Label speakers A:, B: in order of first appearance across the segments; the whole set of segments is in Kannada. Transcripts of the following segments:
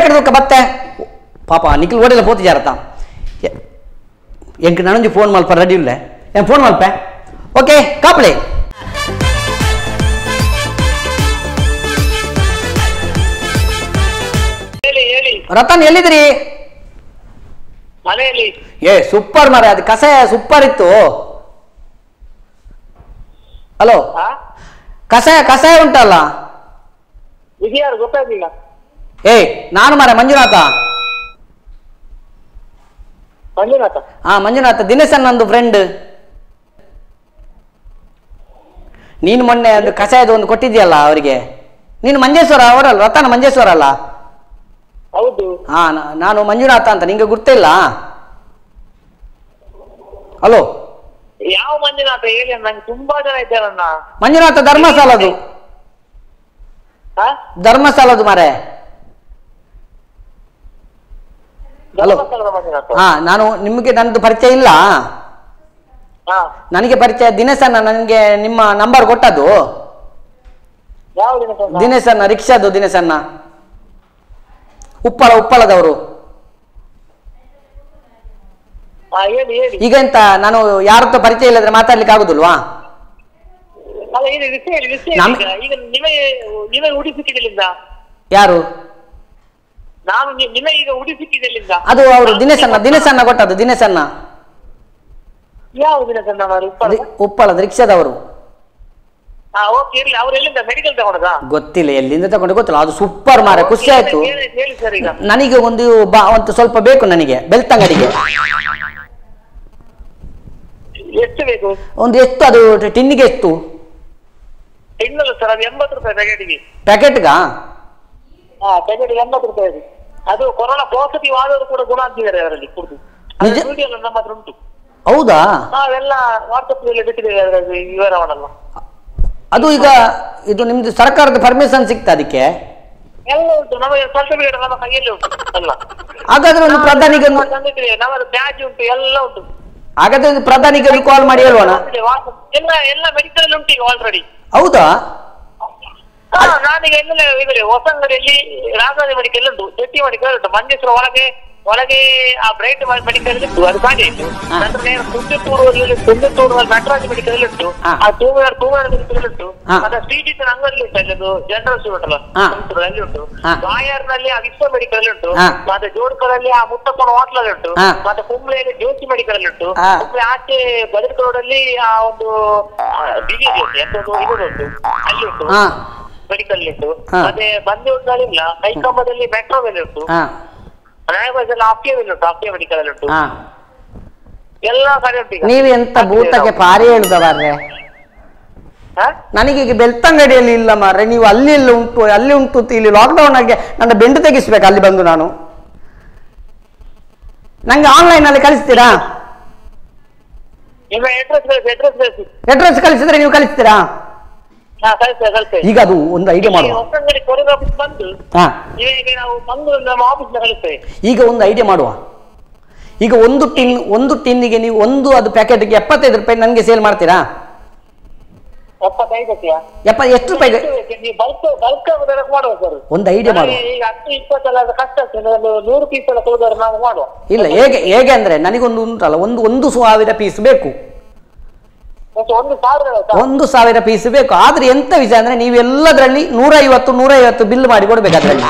A: ದೂಕ ಬತ್ತೆ ಪಾಪ ನಿಖಿಲ್ ಓಡೆಲ್ಲ ಪೋತಿಜಾರತ ಎಂಕ್ ನನಂಜಿ ಫೋನ್ ಮಲ್ಪ ರೆಡಿ ಇಲ್ಲ ಏನ್ ಫೋನ್ ಮಲ್ಪೆ ಓಕೆ ಕಾಪ್ಲೆ
B: ಹೇಳಿ ಹೇಳಿ
A: ರತನ್ ಎಲ್ಲಿದ್ರಿ
B: ಮನೆಯಲ್ಲಿ
A: ಏ ಸೂಪರ್ ಮಾರೆ ಅದು ಕಸ ಸೂಪರ್ ಇತ್ತು ಹಲೋ
B: ಹಾ
A: ಕಷಾಯ ಕಷಾಯ ಉಂಟಲ್ಲ
B: ಇದ್ಯಾರು ಗೊತ್ತಾಗ್ಲಿಲ್ಲ
A: ಏ ನಾನು ಮಾರೆ ಮಂಜುನಾಥ
B: ಮಂಜುನಾಥ
A: ಹಾ ಮಂಜುನಾಥ ದಿನೇಶನ್ ನಂದು ಫ್ರೆಂಡ್ ನೀನು ಮೊನ್ನೆ ಅದು ಕಷಾಯದ ಒಂದು ಕೊಟ್ಟಿದ್ಯಲ್ಲ ಅವರಿಗೆ ನೀನು ಮಂಜೇಶ್ವರ ಅವರಲ್ಲ ರತನ ಮಂಜೇಶ್ವರ ಅಲ್ಲ
B: ಹೌದು
A: ಹಾ ನಾ- ನಾನು ಮಂಜುನಾಥ ಅಂತ ನಿಂಗೆ ಗೊತ್ತಿಲ್ಲ ಹಲೋ
B: ಯಾವ ಮಂಜುನಾಥ ಹೇಳಿ ನಂಗೆ ತುಂಬಾ ಜನ ಇದ್ದಾರನ್ನ
A: ಮಂಜುನಾಥ ಧರ್ಮಸ್ಥಳದು
B: ಹಾ
A: ಧರ್ಮಸ್ಥಳದು ಮಾರೆ ಹಲೋ.
B: ಧರ್ಮಸ್ಥಳದ ಮಂಜುನಾಥ
A: ಹಾ ನಾನು ನಿಮಗೆ ನಂದು ಪರಿಚಯ ಇಲ್ಲ
B: ಹಾ
A: ನನಗೆ ಪರಿಚಯ ದಿನೇಶನ್ನ ನನಗೆ ನಿಮ್ಮ ನಂಬರ್ ಕೊಟ್ಟದ್ದು
B: ಯಾವ ದಿನ ಸಂಘ?
A: ದಿನೇಶನ್ನ ರಿಕ್ಷಾದು ದಿನೇಶನ್ನ ಉಪ್ಪಳ ಉಪ್ಪಳದವರು
B: ಹಾ ಹೇಳಿ ಹೇಳಿ
A: ಈಗ ಎಂತ ನಾನು ಯಾರ ಹತ್ರ ಪರಿಚಯ ಇಲ್ಲದ್ರೆ ಮಾತಾಡ್ಲಿಕ್ಕೆ ಆಗುದಿಲ್ವಾ
B: ಅಲ್ಲ ಇದು ವಿಷಯ ಹೇಳಿ ವಿಷಯ ಹೇಳಿ
A: ನಮ್-
B: ಈಗ. ಈಗ ನಿಮಗೆ ನಿಮಗೆ ಉಡಿ ಸಿಕ್ಕಿದೆಲ್ಲಿಂದ
A: ಯಾರು
B: ನಾನು ನಿ- ನಿಮಗೆ ಈಗ ಉಡಿ ಸಿಕ್ಕಿದೆಲ್ಲಿಂದ
A: ಅದು ಅವರು ದಿನೇಶನ್ನ ದಿನೇಶನ್ನ ಕೊಟ್ಟದ್ದು ದಿನೇಶನ್ನ
B: ಯಾವ ದಿನ ಸಂಘ ಅವರು ಉಪ್ಪಳ
A: ರಿ- ಉಪ್ಪಳದ ರಿಕ್ಷಾದವರು
B: ಹಾ ಓಕೆ ಇರ್ಲಿ ಅವ್ರು ಎಲ್ಲಿಂದ ಮೆಡಿಕಲ್ ತಗೊಂಡದಾ
A: ಗೊತ್ತಿಲ್ಲ ಎಲ್ಲಿಂದ ತಗೊಂಡು ಗೊತ್ತಿಲ್ಲ ಅದು ಸೂಪರ್ ಮಾರೆ ಖುಷಿ ಆಯ್ತು
B: ಹೇಳಿ ಹೇಳಿ ಸರ್ ಈಗ
A: ನನಗೆ ಒಂದು ಬಾ ಒಂದು ಸ್ವಲ್ಪ ಬೇಕು ನನಗೆ ಬೆಳ್ತಂಗಡಿಗೆ
B: ಎಷ್ಟು ಬೇಕು
A: ಒಂದು ಎಷ್ಟು ಅದು ಟಿನ್ನಿಗೆ ಎಷ್ಟು
B: ಇನ್ನಲ್ಲ ಸರ್ ಅದು ಎಂಬತ್ತು ರೂಪಾಯಿ ಪ್ಯಾಕೆಟ್ಗೆ
A: ಪ್ಯಾಕೆಟ್ಗಾ
B: ಹಾ ಪ್ಯಾಕೆಟ್ ಎಂಬತ್ತು ರೂಪಾಯಿ ಅದು. ಅದು ಕೊರೋನಾ ಪಾಸಿಟಿವ್ ಆದವರು ಕೂಡ ಗುಣ ಆಗ್ತಿದ್ದಾರೆ ಅದರಲ್ಲಿ ಕುಡಿದು
A: ನಿಜ?
B: ವಿಡಿಯೋ ಎಲ್ಲ ನಮ್ಮ ಹತ್ರ ಉಂಟು
A: ಹೌದಾ
B: ನಾವೆಲ್ಲ ವಾಟ್ಸಪ್ ನಲ್ಲಿ ಬಿಟ್ಟಿದ್ದೇವೆ ಅದರ ವಿವರವನ್ನೆಲ್ಲ
A: ಅದು ಈಗ ಇದು ನಿಮ್ದು ಸರ್ಕಾರದ ಪರ್ಮಿಷನ್ ಸಿಗ್ತಾ ಅದಕ್ಕೆ
B: ಎಲ್ಲ ಉಂಟು ನಮಗೆ ಸರ್ಟಿಫಿಕೇಟ್ ನಮ್ಮ ಕೈಯಲ್ಲಿ ಉಂಟು ಎಲ್ಲ
A: ಹಾಗಾದ್ರೆ ಒಂದು ಪ್ರಧಾನಿಗೆ ಒಂದು
B: ನಾವು ತಂದಿದ್ದೇವೆ ನಮ್ಮದು ಬ್ಯಾಜ್ ಉಂಟು ಎಲ್ಲ ಉಂಟು
A: ಹಾಗಾದ್ರೆ ಒಂದು ಪ್ರಧಾನಿಗೆ ಒಂದು ಕಾಲ್ ಮಾಡಿ ಹೇಳುವಣ
B: ಎಲ್ಲ ಎಲ್ಲ ಮೆಡಿಕಲ್ ಅಲ್ಲಿ ಉಂಟು ಈಗ ಆಲ್ರೆಡಿ
A: ಹೌದಾ
B: ನಾನೀಗ ಎಲ್ಲ ಇದ್ರೆ ಹೊಸಂಗಡಿಯಲ್ಲಿ ರಾಜಾಜಿ ಮೆಡಿಕಲ್ ಉಂಟು ಶೆಟ್ಟಿ ಮೆಡಿಕಲ್ ಉಂಟು ಮಂಜೇಶ್ವರ ಒಳಗೆ ಒಳಗೆ ಆ ಬ್ರೈಟ್ ಮೆಡಿಕಲ್ ಉಂಟು ಅದು ಖಾಲಿ ಆಯ್ತು
A: ಹಾ.
B: ನಂತರ ನೇರ ಕುಂದತ್ತೂರಲ್ಲಿ ಕುಂದತ್ತೂರಲ್ಲಿ ನಟರಾಜ್ ಮೆಡಿಕಲ್ ಉಂಟು
A: ಹಾ.
B: ಆ ತೂಗಾಡ್ ತೂಗಾಡ್ ಮೆಡಿಕಲ್ ಉಂಟು
A: ಹಾ.
B: ಮತ್ತೆ ಶ್ರೀಜಿತ್ ಅಂಗಡಿ ಉಂಟು ಅಲ್ಲಿ ಅದು ಜನರಲ್ ಸ್ಟೋರ್ ಉಂಟಲ್ಲ
A: ಹಾ.
B: ಕುಂದತ್ತೂರು ಅಲ್ಲಿ ಉಂಟು
A: ಹಾ.
B: ಬಾಯರ್ನಲ್ಲಿ ಆ ವಿಶ್ವ ಮೆಡಿಕಲ್ ಉಂಟು
A: ಹಾ.
B: ಮತ್ತೆ ಜೋಡ್ಕರಲ್ಲಿ ಆ ಮುತ್ತಪ್ಪನ ಹೋಟ್ಲಲ್ಲಿ ಉಂಟು
A: ಹಾ.
B: ಮತ್ತೆ ಕುಂಬ್ಳೆಯಲ್ಲಿ ಜ್ಯೋತಿ ಮೆಡಿಕಲ್ ಉಂಟು
A: ಹಾ.
B: ಕುಂಬ್ಳೆ ಆಚೆ ಬದರ್ಕ ರೋಡಲ್ಲಿ ಆ ಒಂದು ಬಿಗಿ ಎಂತದ್ದು ಇದು ಉಂಟು ಅಲ್ಲಿ ಉಂಟು
A: ಹಾ
B: ಮೆಡಿಕಲ್ ಉಂಟು
A: ಹಾ.
B: ಮತ್ತೆ ಬಂದಿಲ್ಲ ಕೈಕಂಬದಲ್ಲಿ ಮೆಟ್ರೋ ಮೇಲೆ ಉಂಟು
A: ಹಾ
B: ರಾಯಬಾಜಲ್ಲಿ ಆಫ್ಟಿಯ ಮೇಲೆ ಉಂಟು ಆಫ್ಟಿಯ ಮೆಡಿಕಲ್ ಅಲ್ಲಿ ಉಂಟು
A: ಹಾ
B: ಎಲ್ಲಾ ಕಡೆ ಉಂಟು ಈಗ
A: ನೀವು ಎಂತ ಭೂತಕ್ಕೆ ಪಾರಿ ಹೇಳುದ ಮಾರ್ರೆ
B: ಹಾ?
A: ನನಗೀಗ ಬೆಳ್ತಂಗಡಿಯಲ್ಲಿ ಇಲ್ಲ ಮಾರ್ರೆ ನೀವು ಅಲ್ಲಿ ಇಲ್ಲ ಉಂಟು ಅಲ್ಲಿ ಉಂಟು ಅಂತ ಇಲ್ಲಿ ಲಾಕ್ಡೌನ್ ಆಗಿ ನನ್ನ ಬೆಂಡು ತೆಗಿಸ್ಬೇಕು ಅಲ್ಲಿ ಬಂದು ನಾನು ನಂಗೆ ಆನ್ಲೈನ್ ಅಲ್ಲಿ ಕಳಿಸ್ತೀರಾ
B: ನಿಮ್ಮ ಅಡ್ರೆಸ್ ಬೇಕು ಅಡ್ರೆಸ್ ಬೇಕು
A: ಅಡ್ರೆಸ್ ಕಳಿಸಿದ್ರೆ ನೀವು ಕಳಿಸ್ತೀರಾ
B: ಹಾ ಕಳಿಸ್ತೇವೆ ಕಳಿಸ್ತೇವೆ
A: ಈಗ ಅದು ಒಂದು ಐಡಿಯಾ ಮಾಡುವ
B: ಹೊಸಂಗಡಿ ಕೊರಿಯರ್ ಆಫೀಸ್ ಬಂದು
A: ಹಾ
B: ಇವಾಗ ನಾವು ಬಂದು ನಮ್ಮ ಆಫೀಸ್ ಕಳಿಸ್ತೇವೆ
A: ಈಗ ಒಂದು ಐಡಿಯಾ ಮಾಡುವ ಈಗ ಒಂದು ಟಿನ್ ಒಂದು ಟಿನ್ನಿಗೆ ನೀವು ಒಂದು ಅದು ಪ್ಯಾಕೆಟ್ಗೆ ಎಪ್ಪತ್ತೈದು ರೂಪಾಯಿ ನನಗೆ ಸೇಲ್ ಮಾಡ್ತೀರಾ
B: ಎಪ್ಪತ್ತೈದಕ್ಕೆ
A: ಎಪ್ಪ ಎಷ್ಟು ರೂಪಾಯಿಗೆ
B: ನೀವು ಬಲ್ಕ್ ಬಲ್ಕ್ ಆಗೋದಕ್ಕೆ ಮಾಡುವ ಸರ್
A: ಒಂದು ಐಡಿಯಾ ಮಾಡುವ
B: ಈಗ ಹತ್ತು ಇಪ್ಪತ್ತೆಲ್ಲ ಅದು ಕಷ್ಟ ಆಗ್ತದೆ ಒಂದು ನೂರು ಪೀಸ್ ಎಲ್ಲ ಕೊಡೋದಾದ್ರೆ ನಾವು ಮಾಡುವ
A: ಇಲ್ಲ ಹೇಗೆ ಹೇಗೆ ಅಂದ್ರೆ ನನಗೊಂದು ಉಂಟಲ್ಲ ಒಂದು ಒಂದು ಸಾವಿರ ಪೀಸ್ ಬೇಕು
B: ಮತ್ತೆ ಒಂದು ಸಾವಿರ ಆಯ್ತಾ
A: ಒಂದು ಸಾವಿರ ಪೀಸ್ ಬೇಕು ಆದ್ರೆ ಎಂತ ವಿಷಯ ಅಂದ್ರೆ ನೀವೆಲ್ಲದರಲ್ಲಿ ನೂರೈವತ್ತು ನೂರೈವತ್ತು ಬಿಲ್ ಮಾಡಿ ಕೊಡ್ಬೇಕು ಅದರಲ್ಲಿ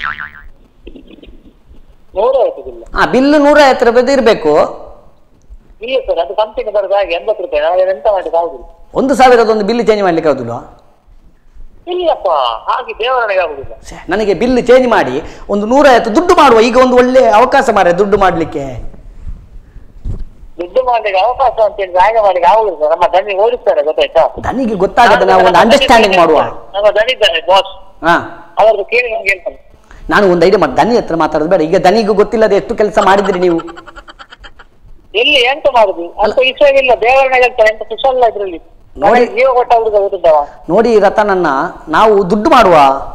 B: ನೂರ ಆಯ್ತದಿಲ್ಲ
A: ಆ ಬಿಲ್ ನೂರೈವತ್ತು ರೂಪಾಯಿದು ಇರಬೇಕು
B: ಇಲ್ಲ ಸರ್ ಅದು ಕಂಪನಿ ಬರೋದು ಹಾಗೆ ಎಂಬತ್ತು ರೂಪಾಯಿ ನಾವು ಎಂತ ಮಾಡಿದ್ದು ಆಗುದಿಲ್ಲ
A: ಒಂದು ಸಾವಿರದ ಒಂದು ಬಿಲ್ ಚೇಂಜ್ ಮಾಡ್ಲಿಕ್ಕೆ ಆಗುದಿಲ್ಲ
B: ಇಲ್ಲಪ್ಪ ಹಾಗೆ ದೇವರನಿಗೆ ಆಗುದಿಲ್ಲ
A: ನನಗೆ ಬಿಲ್ ಚೇಂಜ್ ಮಾಡಿ ಒಂದು ನೂರೈವತ್ತು ದುಡ್ಡು ಮಾಡುವ ಈಗ ಒಂದು ಒಳ್ಳೆ ಅವಕಾಶ ಮಾರೆ ದುಡ್ಡು ಮಾಡ್ಲಿಕ್ಕೆ
B: ದುಡ್ಡು ಮಾಡ್ಲಿಕ್ಕೆ ಅವಕಾಶ ಅಂತ ಹೇಳಿ ಹಾಗೆ ಮಾಡ್ಲಿಕ್ಕೆ ಆಗುದಿಲ್ಲ ಸರ್ ನಮ್ಮ ದಣಿ ಓಡಿಸ್ತಾರೆ ಗೊತ್ತಾಯ್ತಾ
A: ನನಗೆ ಗೊತ್ತಾಗದೆ ನಾವು ಒಂದು ಅಂಡರ್ಸ್ಟ್ಯಾಂಡಿಂಗ್ ಮಾಡುವ
B: ನಮ್ಮ ದಣಿ ಇದ್ದಾರೆ ಬಾಸ್
A: ಹಾ
B: ಅವ್ರದ್ದು ಕೇಳಿ ನಮ್ಗೆ ಹೇಳ್ತಾನೆ
A: ನಾನು ಒಂದು ಐಡಿಯಾ ಮಾಡಿ ದನಿ ಹತ್ರ ಮಾತಾಡೋದು ಬೇಡ ಈಗ ದನಿಗೂ ಗೊತ್ತಿಲ್ಲದೆ ಎಷ್ಟು ಕೆಲಸ ಮಾಡಿದ್ರಿ ನೀವು
B: ಎಲ್ಲಿ ಎಂತ ಮಾಡುದು ಅಂತ ವಿಷಯ ಇಲ್ಲ ದೇವರನಿಗೆ ಹೇಳ್ತಾರೆ ಎಂತ ಕುಶಲ ಇದ್ರಲ್ಲಿ
A: ನೋಡಿ.
B: ಜೀವ ಕೊಟ್ಟ ಹುಡುಗ ಗೊತ್ತಿದ್ದವ
A: ನೋಡಿ ರತನನ್ನ ನಾವು ದುಡ್ಡು ಮಾಡುವ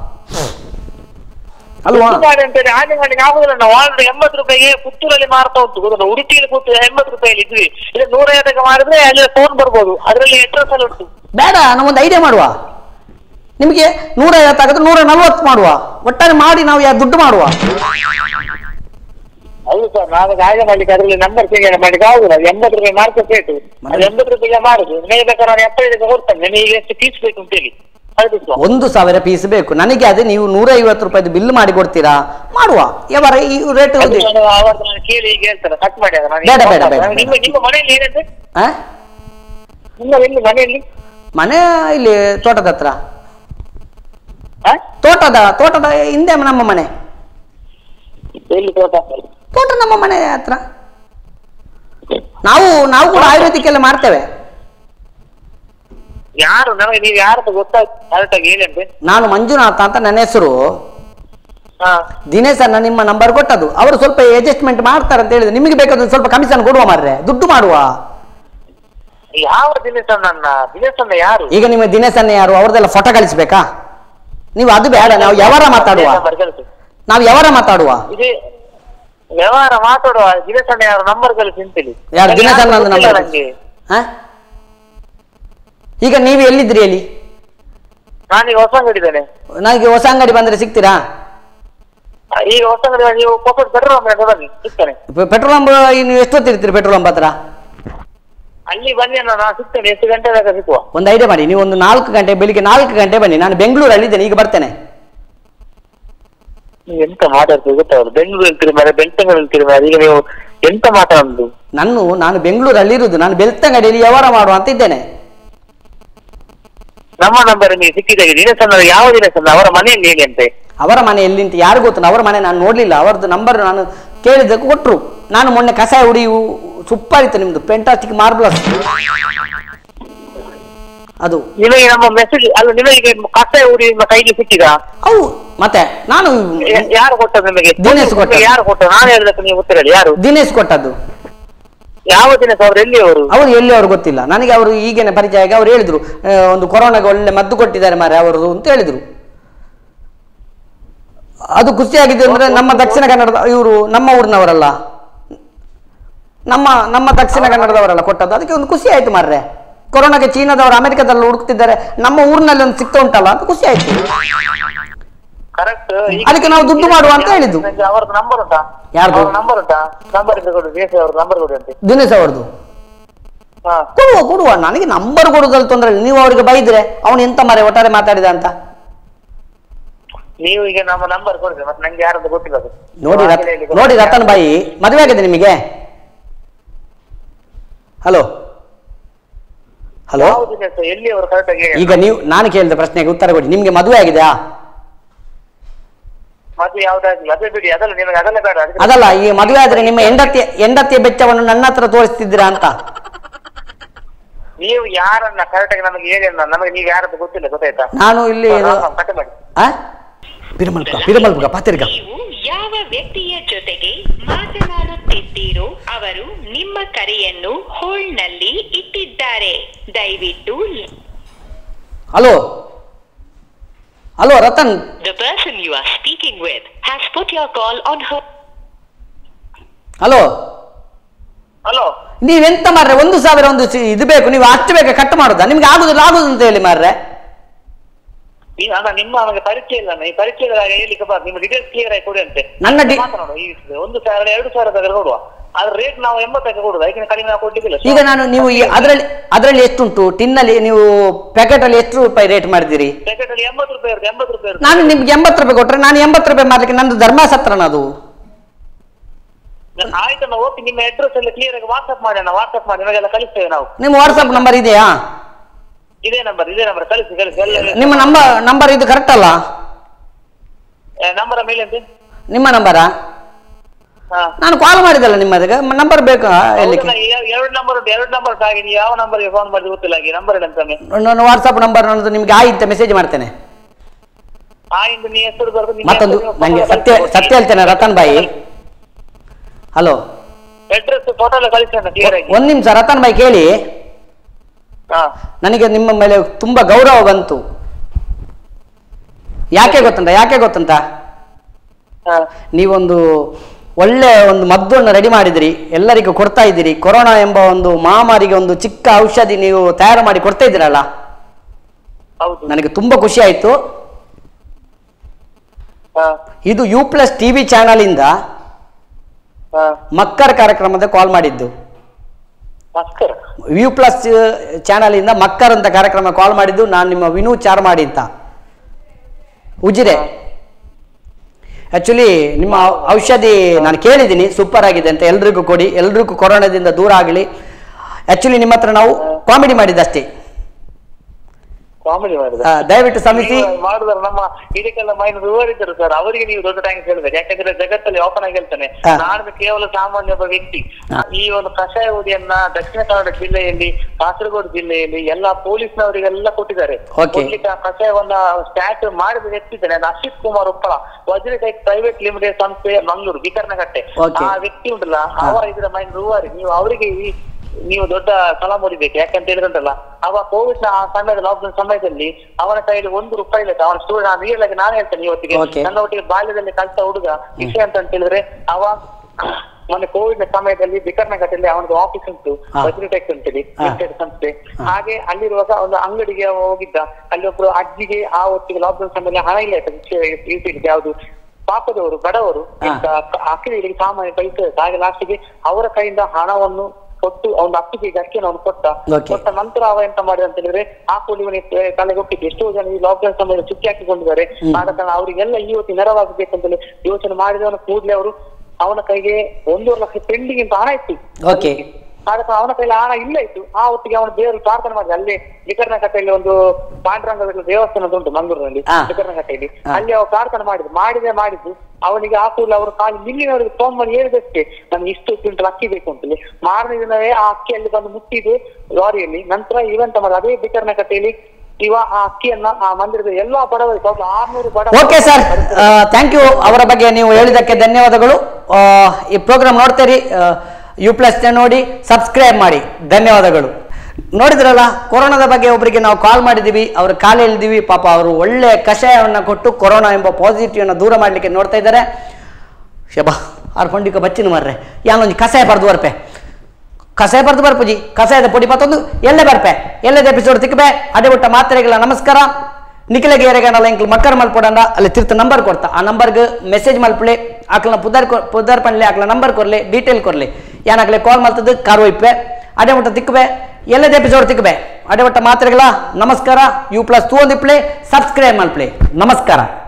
A: ಅಲ್ವಾ
B: ದುಡ್ಡು ಮಾಡಿ ಅಂತೇಳಿ ಹಾಗೆ ಮಾಡ್ಲಿಕ್ಕೆ ಆಗುದಿಲ್ಲ ನಾವು ಆಲ್ರೆಡಿ ಎಂಬತ್ತು ರೂಪಾಯಿಗೆ ಪುತ್ತೂರಲ್ಲಿ ಮಾರ್ತಾ ಉಂಟು ಗೊತ್ತುಂಟು ಉಡುಪಿಯಲ್ಲಿ ಕೂತು ಎಂಬತ್ತು ರೂಪಾಯಲ್ಲಿ ಇದ್ವಿ ಇದು ನೂರೈವತ್ತಕ್ಕೆ ಮಾರಿದ್ರೆ ಅಲ್ಲಿ ಫೋನ್ ಬರ್ಬೋದು ಅದರಲ್ಲಿ ಅಡ್ರೆಸ್ ಎಲ್ಲ ಉಂಟು
A: ಬೇಡ ನಾವೊಂದು ಐಡಿಯಾ ಮಾಡುವ ನಿಮಗೆ ನೂರ ಐವತ್ತಾಗಿದ್ರೆ ನೂರ ನಲ್ವತ್ತು ಮಾಡುವ ಒಟ್ಟಾರೆ ಮಾಡಿ ನಾವು ಯಾ ದುಡ್ಡು ಮಾಡುವ
B: ಹೌದು ಸರ್ ನಾನು ಹಾಗೆ ಮಾಡ್ಲಿಕ್ಕೆ ಅದ್ರಲ್ಲಿ ನಂಬರ್ ಚೇಂಜ್ ಮಾಡ್ಲಿಕ್ಕೆ ಆಗುದಿಲ್ಲ ಅದು ಎಂಬತ್ತು ರೂಪಾಯಿ ಮಾರ್ಕೆಟ್ ರೇಟು ಅದು ಎಂಬತ್ತು ರೂಪಾಯಿಗೆ ಮಾಡುದು ನನಗೆ ಬೇಕಾದ್ರೆ ನಾನು ಎಪ್ಪತ್ತೈದಕ್ಕೆ ಕೊಡ್ತೇನೆ ನನಗೆ ಎಷ್ಟು ಪೀಸ್ ಬೇಕು ಅಂತ ಹೇಳಿ ಹೌದು ಸರ್
A: ಒಂದು ಸಾವಿರ ಪೀಸ್ ಬೇಕು ನನಗೆ ಅದೇ ನೀವು ನೂರ ಐವತ್ತು ರೂಪಾಯಿದು ಬಿಲ್ ಮಾಡಿ ಕೊಡ್ತೀರಾ ಮಾಡುವ ಯಾವಾರ ಈ ರೇಟ್
B: ಅದು ನಾನು ಆವತ್ತು ನಾನು ಕೇಳಿ ಈಗ ಹೇಳ್ತೇನೆ ಕಟ್ ಮಾಡಿ ಅದು ನಾನು
A: ಬೇಡ, ಬೇಡ, ಬೇಡ,
B: ನಾನು ನಿಮ್ಮ ನಿಮ್ಮ ಮನೆಯಲ್ಲಿ ಏನಂದ್ರೆ
A: ಆ?
B: ನಿಮ್ಮ ಎಲ್ಲಿ ಮನೆಯಲ್ಲಿ
A: ಮನೆ ಇಲ್ಲಿ ತೋಟದ ಹತ್ರ
B: ಹಾ
A: ತೋಟದ ತೋಟದ ಹಿಂದೆ ನಮ್ಮ ಮನೆ
B: ಎಲ್ಲಿ ತೋಟ
A: ತೋಟ ನಮ್ಮ ಮನೆ ಹತ್ರ ನಾವು ನಾವು ಕೂಡ ಆಯುರ್ವೇದಿಕ್ ಎಲ್ಲ ಮಾಡ್ತೇವೆ
B: ಯಾರು ನಮಗೆ ನೀವು ಯಾರು ಅಂತ ಗೊತ್ತಾಯ್ತು ಕರೆಕ್ಟ್ ಆಗಿ ಹೇಳಿ ಅಂತೆ
A: ನಾನು ಮಂಜುನಾಥ ಅಂತ ನನ್ನ ಹೆಸರು
B: ಹಾ
A: ದಿನೇಶ್ ಅನ್ನ ನಿಮ್ಮ ನಂಬರ್ ಕೊಟ್ಟದ್ದು ಅವರು ಸ್ವಲ್ಪ ಅಡ್ಜಸ್ಟ್ಮೆಂಟ್ ಮಾಡ್ತಾರೆ ಅಂತ ಹೇಳಿದ್ರು ನಿಮಗೆ ಬೇಕಾದ್ರೆ ಸ್ವಲ್ಪ ಕಮಿಷನ್ ಕೊಡುವ ಮಾರ್ರೆ ದುಡ್ಡು ಮಾಡುವ
B: ಯಾವ ದಿನೇಶನ್ನ ದಿನೇಶನ್ನ ಯಾರು
A: ಈಗ ನಿಮ್ಮ ದಿನೇಶ್ ಅನ್ನ ಯಾರು ಅವ್ರದ್ದೆಲ್ಲ ಫೋಟೋ ಕಳಿಸ್ಬೇಕಾ ನೀವು ಅದು ಬೇಡ ನಾವು ಯಾವಾರ ಮಾತಾಡುವ
B: ನಂಬರ್ ಕಳಿಸಿ
A: ನಾವು ಯಾವಾರ ಮಾತಾಡುವ
B: ಇದೇ ವ್ಯವಹಾರ ಮಾತಾಡುವ ದಿನೇಶನ್ನ ಯಾರು ನಂಬರ್ ಕಳಿಸಿ ಅಂತೇಳಿ
A: ಯಾರು
B: ನನಗೆ
A: ದಿನೇಶ್ ಅನ್ನ
B: ಯಾರು
A: ಒಂದು
B: ಗೊತ್ತಿಲ್ಲ
A: ನಂಬರ್
B: ನಂಗೆ
A: ಹಾ ಈಗ ನೀವು ಎಲ್ಲಿದ್ರಿ ಹೇಳಿ
B: ನಾನೀಗ ಹೊಸ ಅಂಗಡಿದ್ದೇನೆ
A: ನನಗೆ ಹೊಸ ಅಂಗಡಿ ಬಂದ್ರೆ ಸಿಗ್ತೀರಾ
B: ಈಗ ಹೊಸ ಅಂಗಡಿ ನೀವು ಕೊಪ್ಪದ ಪೆಟ್ರೋಲ್ ಬಂಕ್ ಬನ್ನಿ ಸಿಗ್ತೇನೆ
A: ಪೆಟ್ರೋಲ್ ಪಂಪ್ ನೀವು ಎಷ್ಟೊತ್ತಿರ್ತೀರಿ ಪೆಟ್ರೋಲ್ ಪಂಪ್ ಹತ್ರ
B: ಅಲ್ಲಿ ಬನ್ನಿ ಅಣ್ಣ ನಾನು ಸಿಗ್ತೇನೆ ಎಷ್ಟು ಗಂಟೆ ಬೇಕಾ ಸಿಕ್ಕುವ
A: ಒಂದು ಐಡಿಯಾ ಮಾಡಿ ನೀವು ಒಂದು ನಾಲ್ಕು ಗಂಟೆ ಬೆಳಿಗ್ಗೆ ನಾಲ್ಕು ಗಂಟೆ ಬನ್ನಿ ನಾನು ಬೆಂಗಳೂರಲ್ಲಿ ಇದ್ದೇನೆ ಈಗ ಬರ್ತೇನೆ
B: ನೀವು ಎಂತ ಮಾತಾಡ್ತೀವಿ ಗೊತ್ತಾಗಲ್ಲ ಬೆಂಗಳೂರು ಹೇಳ್ತೀರಿ ಮೇಲೆ ಬೆಳ್ತಂಗಡಿ ಹೇಳ್ತೀರಿ ಮೇಲೆ ಈಗ ನೀವು ಎಂತ ಮಾತಾಡುದು
A: ನಾನು ನಾನು ಬೆಂಗಳೂರಲ್ಲಿ ಇರುದು ನಾನು ಬೆಳ್ತಂಗಡಿಯಲ್ಲಿ ವ್ಯವಹಾರ ಮಾಡುವ ಅಂತ ಇದ್ದೇನೆ
B: ನಮ್ಮ ನಂಬರ್ ನಿಮಗೆ ಸಿಕ್ಕಿದಾಗ ದಿನೇಶನ್ನ ಯಾವ ದಿನೇಶನ್ನ ಅವರ ಮನೆಯಲ್ಲಿ ಹೇಳಿ ಅಂತೆ
A: ಅವರ ಮನೆ ಎಲ್ಲಿಂತ ಯಾರು ಗೊತ್ತು ಅವರ ಮನೆ ನಾನು ನೋಡ್ಲಿಲ್ಲ ಅವರದ್ದು ನಂಬರ್ ನಾನು ಕೇಳಿದ್ದಕ್ಕೆ ಕೊಟ್ಟರು ನಾನು ಮೊನ್ನೆ ಕಷಾಯ ಹುಡಿ ಸೂಪರ್ ಇತ್ತು ನಿಮ್ದು ಪೆಂಟಾಸ್ಟಿಕ್ ಮಾರ್ಬ್ಲಸ್ ಅದು
B: ನಿಮಗೆ ನಮ್ಮ ಮೆಸೇಜ್ ಅಲ್ಲ ನಿಮಗೆ ಕಷಾಯ ಉಡಿ ನಿಮ್ಮ ಕೈಗೆ ಸಿಕ್ಕಿದ
A: ಅವು ಮತ್ತೆ ನಾನು
B: ಯ- ಯಾರು ಕೊಟ್ಟದ್ದು ನಿಮಗೆ
A: ದಿನೇಶ್ ಕೊಟ್ಟ.
B: ನಿಮಗೆ ಯಾರು ಕೊಟ್ಟರು ನಾನು ಹೇಳಿದಕ್ಕೆ ನೀವು ಉತ್ತರ ಹೇಳಿ ಯಾರು
A: ದಿನೇಶ್ ಕೊಟ್ಟದ್ದು
B: ಯಾವ ದಿನೇಶ್ ಅವರು ಎಲ್ಲಿ ಅವರು
A: ಅವರು ಎಲ್ಲಿ ಅವರು ಗೊತ್ತಿಲ್ಲ ನನಗೆ ಅವರು ಈಗೇನೆ ಪರಿಚಯ ಆಗಿ ಅವ್ರು ಹೇಳಿದ್ರು ಆ, ಒಂದು ಕೊರೋನಾಗೆ ಒಳ್ಳೆ ಮದ್ದು ಕೊಟ್ಟಿದ್ದಾರೆ ಮಾರೆ ಅವರು ಅಂತ ಹೇಳಿದ್ರು ಅದು ಖುಷಿಯಾಗಿದೆ ಅಂದ್ರೆ ನಮ್ಮ ದಕ್ಷಿಣ ಕನ್ನಡದ ಇವರು ನಮ್ಮ ಊರಿನವರಲ್ಲ ನಮ್ಮ ನಮ್ಮ ದಕ್ಷಿಣ ಕನ್ನಡದವರಲ್ಲ ಕೊಟ್ಟದ್ದು ಅದಕ್ಕೆ ಒಂದು ಖುಷಿ ಆಯ್ತು ಮಾರ್ರೆ ಕೊರೋನಾಗೆ ಚೀನಾದವರು ಅಮೆರಿಕದಲ್ಲಿ ಹುಡುಕ್ತಿದ್ದಾರೆ ನಮ್ಮ ಊರಿನಲ್ಲಿ ಒಂದು ಸಿಗ್ತಾ ಉಂಟಲ್ಲ ಅಂತ ಖುಷಿ ಆಯ್ತು
B: ಕರೆಕ್ಟ್
A: ಅದಕ್ಕೆ ನಾವು ದುಡ್ಡು ಮಾಡುವ ಅಂತ ಹೇಳಿದ್ದು.
B: ಅವ್ರದ್ದು ನಂಬರ್ ಉಂಟಾ
A: ಯಾರ್ದು?
B: ನಂಬರ್ ಉಂಟಾ ನಂಬರ್ ಇದ್ರೆ ಕೊಡು ದೇಶ ಅವ್ರ ನಂಬರ್ ಕೊಡಿ ಅಂತೆ
A: ದಿನೇಶ್ ಅವ್ರದ್ದು
B: ಹಾ
A: ಕೊಡುವ ಕೊಡುವ ನನಗೆ ನಂಬರ್ ಕೊಡುವುದಲ್ಲಿ ತೊಂದರೆ ಇಲ್ಲ ನೀವು ಅವರಿಗೆ ಬೈದ್ರೆ ಅವನು ಎಂತ ಮಾರೆ ಒಟ್ಟಾರೆ ಮಾತಾಡಿದ ಅಂತ
B: ನೀವು ಈಗ ನಮ್ಮ ನಂಬರ್ ಕೊಡಿದ್ರೆ ಮತ್ತೆ ನಂಗೆ ಯಾರಂತ ಗೊತ್ತಿಲ್ಲ ಅದು.
A: ನೋಡಿ
B: ಹಾಗೆ
A: ರತ್
B: ಹೇಳಿ
A: ನೋಡಿ ರತನ್ ಬಾಯಿ ಮದುವೆ ಆಗಿದೆ ನಿಮಗೆ ಹಲೋ ಹಲೋ
B: ಯಾವ ದಿನೇಶ್ ಎಲ್ಲಿ ಅವರು ಕರೆಕ್ಟ್ ಆಗಿ ಹೇಳಿ.
A: ಈಗ ನೀವು ನಾನು ಕೇಳಿದ ಪ್ರಶ್ನೆಗೆ ಉತ್ತರ ಕೊಡಿ ನಿಮ್ಗೆ ಮದುವೆ ಆಗಿದೆಯಾ
B: ಮತ್ತೆ ಯಾವ್ದಾಗ್ಲಿ ಅದೇ ಬಿಡಿ ಅದಲ್ಲ ನಿಮಗೆ ಅದೆಲ್ಲ ಬೇಡ ಅದಕ್ಕೆ
A: ಅದಲ್ಲ ಈ ಮದುವೆ ಆದ್ರೆ ನಿಮ್ಮ ಹೆಂಡತಿಯ ಹೆಂಡತಿಯ ಬೆಚ್ಚವನ್ನು ನನ್ನ ಹತ್ರ ತೋರಿಸ್ತಿದ್ದೀರಾ ಅಂತ
B: ನೀವು ಯಾರನ್ನ ಕರೆಕ್ಟ್ ಆಗಿ ನಮಗೆ ಹೇಳಿ ಅಣ್ಣ ನಮಗೆ ನೀವು ಯಾರಂತ ಗೊತ್ತಿಲ್ಲ ಗೊತ್ತಾಯ್ತಾ
A: ನಾನು ಇಲ್ಲಿ ಇದು-
B: ಹಾ, ಕಟ್ ಮಾಡಿ
A: ಆ? ಪಿರಮಲ್ಕ ಪಿರಮಲ್ಕ ಪಾತಿರ್ಗ
C: ನೀವು ಯಾವ ವ್ಯಕ್ತಿಯ ಜೊತೆಗೆ ಮಾತನಾಡುತ್ತಿದ್ದೀರೋ ಅವರು ನಿಮ್ಮ ಕರೆಯನ್ನು ಹೋಲ್ಡ್ನಲ್ಲಿ ಇಟ್ಟಿದ್ದಾರೆ ದಯವಿಟ್ಟು
A: hello hello Ratan
C: The person you are speaking with has put your call on hold.
A: Hello
B: hello
A: ನೀವೆಂತ ಮಾರ್ರೆ ಒಂದು ಸಾವಿರ ಒಂದು ಸಿ- ಇದು ಬೇಕು ನೀವು ಅಷ್ಟು ಬೇಗ ಕಟ್ ಮಾಡುದಾ ನಿಮ್ಗೆ ಆಗುದಿಲ್ಲ ಆಗುದು ಅಂತ ಹೇಳಿ ಮಾರ್ರೆ
B: ನೀವು ಅಣ್ಣ ನಿಮ್ಮ ನಮಗೆ ಪರಿಚಯ ಇಲ್ಲ ಅಣ್ಣ. ಈ ಪರಿಚಯ ಇಲ್ಲ ಹಾಗೆ ಹೇಳಿಕ್ಕೆ ಬಾ ನಿಮ್ಮ ಡೀಟೇಲ್ಸ್ ಕ್ಲಿಯರ್ ಆಗಿ ಕೊಡಿ ಅಂತೆ
A: ನನ್ನ ಡಿ-
B: ಮಾತನಾಡುವ ಈ ವಿಷಯದಲ್ಲಿ. ಒಂದು ಸಾವಿರ ಎರಡು ಸಾವಿರ ತಗರ ಕೊಡುವ ಆದ್ರೆ ರೇಟ್ ನಾವು ಎಂಬತ್ತಕ್ಕೆ ಕೊಡುದು ಅದಕ್ಕೆ ಕಡಿಮೆ ನಾವು ಕೊಡ್ಲಿಕ್ಕಿಲ್ಲ
A: ಈಗ ನಾನು ನೀವು ಈ ಅದರಲ್ಲಿ ಅದರಲ್ಲಿ ಎಷ್ಟುಂಟು ಟಿನ್ನಲ್ಲಿ ನೀವು ಪ್ಯಾಕೆಟ್ ಅಲ್ಲಿ ಎಷ್ಟು ರೂಪಾಯಿ ರೇಟ್ ಮಾಡಿದಿರಿ
B: ಪ್ಯಾಕೆಟ್ ಅಲ್ಲಿ ಎಂಬತ್ತು ರೂಪಾಯಿ ಇರುತ್ತೆ ಎಂಬತ್ತು ರೂಪಾಯಿ ಇರುತ್ತೆ
A: ನಾನು ನಿಮ್ಗೆ ಎಂಬತ್ತು ರೂಪಾಯಿ ಕೊಟ್ರೆ ನಾನು ಎಂಬತ್ತು ರೂಪಾಯಿ ಮಾಡ್ಲಿಕ್ಕೆ ನಂದು ಧರ್ಮಸತ್ರನ ಅದು
B: ನಾನು ಆಯ್ತಣ್ಣ ಓಕೆ ನಿಮ್ಮ ಅಡ್ರೆಸ್ ಎಲ್ಲ ಕ್ಲಿಯರ್ ಆಗಿ ವಾಟ್ಸ್ಆಪ್ ಮಾಡಿ ಅಣ್ಣ ವಾಟ್ಸ್ಆಪ್ ಮಾಡಿ ನಿಮಗೆಲ್ಲ ಕಳಿಸ್ತೇವೆ ನಾವು
A: ನಿಮ್ಮ ವಾಟ್ಸಪ್ ನಂಬರ್ ಇದೆಯಾ
B: ಇದೇ ನಂಬರ್ ಇದೇ ನಂಬರ್ ಕಳಿಸಿ ಕಳಿಸಿ ಎಲ್ಲ
A: ನಿಮ್ಮ ನಂಬರ್ ನಂಬರ್ ಇದು ಕರೆಕ್ಟ್ ಅಲ್ಲ
B: ನಂಬರ್ ಮೇಲೆ ಅಂತ
A: ನಿಮ್ಮ ನಂಬರಾ
B: ಹಾ
A: ನಾನು ಕಾಲ್ ಮಾಡಿದಲ್ಲ ನಿಮ್ಮದಕ್ಕೆ ನಂಬರ್ ಬೇಕಾ ಎಲ್ಲಿಕ್ಕೆ
B: ಹೌದಣ್ಣ, ಎ- ಎರಡು ನಂಬರ್ ಉಂಟು ಎರಡು ನಂಬರ್ ಆಗಿ ನೀವು ಯಾವ ನಂಬರ್ಗೆ ಫೋನ್ ಮಾಡಿದ್ರೆ ಗೊತ್ತಿಲ್ಲ ಹಾಗೆ ನಂಬರ್ ಇಲ್ಲ ಅಂತಾನೆ
A: ನನ್ನ ವಾಟ್ಸಪ್ ನಂಬರ್ ನನ್ನದು ನಿಮ್ಗೆ ಆಯ್ತು ಮೆಸೇಜ್ ಮಾಡ್ತೇನೆ
B: ಆ ಇಂದು ನೀ ಹೆಸರು ಬರೆದು ನಿಮ್ಮ
A: ಮತ್ತೊಂದು
B: ಹೆಸರು
A: ನಂಗೆ
B: ಫೋಟೋ
A: ಸತ್ಯ
B: ಕಳಿಸಿ.
A: ಸತ್ಯ ಹೇಳ್ತೇನೆ ರತನ್ ಬಾಯಿ ಹಲೋ
B: ಅಡ್ರೆಸ್ ಫೋಟೋ ಎಲ್ಲ ಕಳಿಸಿ ಅಣ್ಣ ಕ್ಲಿಯರ್ ಆಗಿ
A: ಒಂದ್ ನಿಮಿಷ ರತನ್ ಬಾಯಿ ಕೇಳಿ
B: ಹಾ
A: ನನಗೆ ನಿಮ್ಮ ಮೇಲೆ ತುಂಬಾ ಗೌರವ ಬಂತು ಯಾಕೆ ಗೊತ್ತಂತ ಯಾಕೆ ಗೊತ್ತಂತ
B: ಹಾ
A: ನೀವೊಂದು ಒಳ್ಳೆ ಒಂದು ಮದ್ದನ್ನು ರೆಡಿ ಮಾಡಿದಿರಿ ಎಲ್ಲರಿಗೂ ಕೊಡ್ತಾ ಇದ್ದೀರಿ ಕೊರೋನಾ ಎಂಬ ಒಂದು ಮಹಾಮಾರಿಗೆ ಒಂದು ಚಿಕ್ಕ ಔಷಧಿ ನೀವು ತಯಾರು ಮಾಡಿ ಕೊಡ್ತಾ ಇದ್ದೀರಲ್ಲ
B: ಹೌದು
A: ನನಗೆ ತುಂಬ ಖುಷಿ ಆಯಿತು
B: ಹಾ
A: ಇದು ಯು ಪ್ಲಸ್ ಟಿ ವಿ ಚಾನಲಿಂದ
B: ಹಾ
A: ಮಕ್ಕರ್ ಕಾರ್ಯಕ್ರಮದ ಕಾಲ್ ಮಾಡಿದ್ದು
B: ನಮಸ್ಕಾರ
A: ಯು ಪ್ಲಸ್ ಚಾನಲಿಂದ ಮಕ್ಕರ್ ಅಂತ ಕಾರ್ಯಕ್ರಮ ಕಾಲ್ ಮಾಡಿದ್ದು ನಾನು ನಿಮ್ಮ ವಿನು ಚಾರ್ಮಾಡಿ ಅಂತ ಉಜಿರೆ ಆ್ಯಕ್ಚುಲಿ ನಿಮ್ಮ ಔ- ಔಷಧಿ ನಾನು ಕೇಳಿದ್ದೀನಿ ಸೂಪರ್ ಆಗಿದೆ ಅಂತ ಎಲ್ರಿಗೂ ಕೊಡಿ ಎಲ್ರಿಗೂ ಕೊರೋನಾದಿಂದ ದೂರ ಆಗಲಿ ಆ್ಯಕ್ಚುಲಿ ನಿಮ್ಮ ಹತ್ರ ನಾವು ಕಾಮಿಡಿ ಮಾಡಿದ್ದಷ್ಟೇ
B: ಕಾಮಿಡಿ ಮಾಡಿದ
A: ಆ, ದಯವಿಟ್ಟು ಶ್ರಮಿಸಿ
B: ಮಾಡಿದ್ರೆ ನಮ್ಮ ಇದಕ್ಕೆಲ್ಲ ಮೈನ್ ವಿವರಿದ್ದರು ಸರ್ ಅವರಿಗೆ ನೀವು ದೊಡ್ಡ ಟ್ಯಾಂಕ್ಸ್ ಹೇಳ್ಬೇಕು ಯಾಕಂದ್ರೆ ಜಗತ್ತಲ್ಲಿ ಓಪನ್ ಆಗಿ ಹೇಳ್ತಾನೆ
A: ಹಾ.
B: ನಾನು ಕೇವಲ ಸಾಮಾನ್ಯ ಒಬ್ಬ ವ್ಯಕ್ತಿ
A: ಹಾ.
B: ಈ ಒಂದು ಕಷಾಯ ಉದಿಯನ್ನ ದಕ್ಷಿಣ ಕನ್ನಡ ಜಿಲ್ಲೆಯಲ್ಲಿ ಕಾಸರಗೋಡು ಜಿಲ್ಲೆಯಲ್ಲಿ ಎಲ್ಲಾ ಪೊಲೀಸ್ನವರಿಗೆಲ್ಲ ಕೊಟ್ಟಿದ್ದಾರೆ
A: Okay.
B: ಕೊಡ್ಲಿಕ್ಕೆ ಆ ಕಷಾಯವನ್ನ ಸ್ಟಾರ್ಟ್ ಮಾಡಿದ ವ್ಯಕ್ತಿ ಇದ್ದಾನೆ ಅದು ಅಶಿತ್ ಕುಮಾರ್ ಉಪ್ಪಳ ವಜ್ರಟೆಕ್ ಪ್ರೈವೇಟ್ ಲಿಮಿಟೆಡ್ ಸಂಸ್ಥೆ ಮಂಗಳೂರು ವಿಕರ್ಣಗಟ್ಟೆ
A: Okay.
B: ಆ ವ್ಯಕ್ತಿ ಉಂಟಲ್ಲ ಅವರ ಇದರ ಮೈನ್ ರೂವಾರಿ ನೀವು ಅವರಿಗೆ ಈ ನೀವು ದೊಡ್ಡ ಸಲ ಮೂಡಿಬೇಕು ಯಾಕಂತ ಹೇಳಿದ್ರಲ್ಲ ಅವ ಕೋವಿಡ್ ನ ಆ ಸಮಯದ ಲಾಕ್ಡೌನ್ ಸಮಯದಲ್ಲಿ ಅವನ ಕೈಯಲ್ಲಿ ಒಂದು ರೂಪಾಯಿ ಇಲ್ಲ ಅವನ ಸ್ಟೂಡೆಂಟ್ ನಾನು ರಿಯಲ್ ಆಗಿ ನಾನು ಹೇಳ್ತೇನೆ ಇವತ್ತಿಗೆ
A: Okay.
B: ನನ್ನ ಒಟ್ಟಿಗೆ ಬಾಲ್ಯದಲ್ಲಿ ಕಲಿತ ಹುಡುಗ ವಿಷಯ ಅಂತ ಅಂತ ಹೇಳಿದ್ರೆ ಅವ ಮೊನ್ನೆ ಕೋವಿಡ್ ನ ಸಮಯದಲ್ಲಿ ಬಿಕರ್ನಘಟ್ಟಲ್ಲಿ ಅವನದು ಆಫೀಸ್ ಉಂಟು
A: ಹಾ.
B: ವಜ್ರಟೆಕ್ ಅಂತೇಳಿ
A: ಹಾ.
B: ಲಿಮಿಟೆಡ್ ಸಂಸ್ಥೆ ಹಾಗೆ ಅಲ್ಲಿರುವಾಗ ಒಂದು ಅಂಗಡಿಗೆ ಅವ ಹೋಗಿದ್ದ ಅಲ್ಲಿ ಒಬ್ರು ಅಜ್ಜಿಗೆ ಆ ಹೊತ್ತಿಗೆ ಲಾಕ್ಡೌನ್ ಸಮಯದಲ್ಲಿ ಹಣ ಇಲ್ಲ ಇರ್ತಿರ್ಲಿಕ್ಕೆ ಯಾವುದು ಪಾಪದವರು ಬಡವರು
A: ಹಾ.
B: ಅಕ್ಕಿಗಳಿಗೆ ಸಾಮಾನ್ಯ ಪೈಸೆ ಹಾಗೆ ಲಾಸ್ಟಿಗೆ ಅವರ ಕೈಯಿಂದ ಹಣವನ್ನು ಕೊಟ್ಟು ಅವನ ಅಕ್ಕಿಗೆ ಅಕ್ಕಿಯನ್ನು ಅವನು ಕೊಟ್ಟ
A: Okay.
B: ಕೊಟ್ಟ ನಂತರ ಅವ ಎಂತ ಮಾಡಿದ ಅಂತ ಹೇಳಿದ್ರೆ ಆ ಕೂಲಿವನಿಗೆ ತಲೆಗೆ ಹೋಗಿತ್ತು ಎಷ್ಟೋ ಜನ ಈ ಲಾಕ್ಡೌನ್ ಸಮಯದಲ್ಲಿ ಸಿಕ್ಕಿ ಹಾಕಿಕೊಂಡಿದ್ದಾರೆ ಆದ ಕಾರಣ ಅವರಿಗೆಲ್ಲ ಈ ಹೊತ್ತಿಗೆ ನೆರವಾಗಬೇಕಂತೇಳಿ ಯೋಚನೆ ಮಾಡಿದವನ ಕೂಡಲೇ ಅವರು ಅವನ ಕೈಗೆ ಒಂದೂವರೆ ಲಕ್ಷ ಪೆಂಡಿಂಗ್ ಅಂತ ಹಣ ಇತ್ತು
A: Okay.
B: ಆದ ಕಾರಣ ಅವನ ಕೈಲಿ ಹಣ ಇಲ್ಲ ಇತ್ತು ಆ ಹೊತ್ತಿಗೆ ಅವನು ದೇವರು ಪ್ರಾರ್ಥನೆ ಮಾಡಿದ ಅಲ್ಲಿ ವಿಕರ್ಣಕಟ್ಟೆಯಲ್ಲಿ ಒಂದು ಪಾಂಡುರಂಗ ದೇವಸ್ಥಾನ ಉಂಟು ಮಂಗಳೂರಿನಲ್ಲಿ
A: ಹಾ.
B: ವಿಕರ್ಣಕಟ್ಟೆಯಲ್ಲಿ
A: ಹಾ.
B: ಅಲ್ಲಿ ಅವ ಪ್ರಾರ್ಥನೆ ಮಾಡಿದ್ದು ಮಾಡಿದೆ ಮಾಡಿದ್ದು ಅವನಿಗೆ ಆ ಕೂಡಲೇ ಅವರು ಕಾಲಿ ಮಿಲ್ಲಿನವರಿಗೆ ಫೋನ್ ಮಾಡಿ ಹೇಳಿದಷ್ಟೇ ನನ್ಗೆ ಇಷ್ಟು ಕ್ವಿಂಟಲ್ ಅಕ್ಕಿ ಬೇಕು ಅಂತೇಳಿ ಮಾರನೇ ದಿನವೇ ಆ ಅಕ್ಕಿಯಲ್ಲಿ ಬಂದು ಮುಟ್ಟಿದ್ದು ಲಾರಿಯಲ್ಲಿ ನಂತರ ಇವಂತ ಮಾಡಿ ಅದೇ ಬಿಕರ್ಣಕಟ್ಟೆಯಲ್ಲಿ ಇವ ಆ ಅಕ್ಕಿಯನ್ನ ಆ ಮಂದಿರದ ಎಲ್ಲಾ ಬಡವರಿಗೆ ಒಬ್ಬ ಆರ್ನೂರು ಬಡ
A: ಓಕೆ ಸರ್ ಥ್ಯಾಂಕ್ ಯು ಅವರ ಬಗ್ಗೆ ನೀವು ಹೇಳಿದ್ದಕ್ಕೆ ಧನ್ಯವಾದಗಳು ಆ, ಈ ಪ್ರೋಗ್ರಾಮ್ ನೋಡ್ತೀರಿ ಯು ಪ್ಲಸ್ ನೋಡಿ ಸಬ್ಸ್ಕ್ರೈಬ್ ಮಾಡಿ ಧನ್ಯವಾದಗಳು ನೋಡಿದ್ರಲ್ಲ ಕೊರೋನಾದ ಬಗ್ಗೆ ಒಬ್ಬರಿಗೆ ನಾವು ಕಾಲ್ ಮಾಡಿದ್ದೀವಿ ಅವ್ರ ಕಾಲು ಎಳ್ದೀವಿ ಪಾಪ ಅವರು ಒಳ್ಳೆ ಕಷಾಯವನ್ನು ಕೊಟ್ಟು ಕೊರೋನಾ ಎಂಬ ಪಾಸಿಟಿವ್ನ ದೂರ ಮಾಡಲಿಕ್ಕೆ ನೋಡ್ತಾ ಇದ್ದಾರೆ ಶಬಾ ಆರು ಪಂಡಿಕ ಬಚ್ಚಿನ ಮಾರ್ರೆ ಯಾನೊಂದು ಕಷಾಯ ಬರ್ದು ಬರ್ಪೆ ಕಷಾಯ ಬರ್ದು ಬರ್ಪುಜಿ ಕಷಾಯದ ಪುಡಿ ಮತ್ತೊಂದು ಎಲ್ಲೇ ಬರ್ಪೆ ಎಲ್ಲದ ಎಪಿಸೋಡ್ ತಿಕ್ಕಬೆ ಅಡೆ ಬಿಟ್ಟ ಮಾತ್ರೆಗಳ ನಮಸ್ಕಾರ ನಿಖಿಲಗೆ ಏರೆಗನಲ್ಲ ಇಂಕ್ಲು ಮಕ್ಕರ್ ಮಲ್ಪೊಡಂಡ ಅಲ್ಲಿ ತಿರ್ತ ನಂಬರ್ ಕೊಡ್ತಾ ಆ ನಂಬರ್ಗೆ ಮೆಸೇಜ್ ಮಲ್ಪಳೆ ಆಕಲ್ನ ಪುದರ್ ಕೊ- ಪುದರ್ ಪಣ್ಲೆ ಆಕಲ ನಂಬರ್ ಕೊರ್ಲಿ ಡೀಟೇಲ್ ಕೊರ್ಲಿ ಯಾನಾಗ್ಲೆ ಕಾಲ್ ಮಾಡ್ತದ್ದು ಕಾರು ಇಪ್ಪೆ ಅಡೆ ಬಿಟ್ಟ ತಿಕ್ಕಬೆ ಎಲ್ಲದ ಎಪಿಸೋಡ್ ತಿಕ್ಕಬೆ ಅಡೆ ಬಿಟ್ಟ ಮಾತ್ರೆಗಳ ನಮಸ್ಕಾರ ಯು ಪ್ಲಸ್ ತೂ ಒಂದಿಪ್ಲೆ ಸಬ್ಸ್ಕ್ರೈಬ್ ಮಲ್ಪಳೆ ನಮಸ್ಕಾರ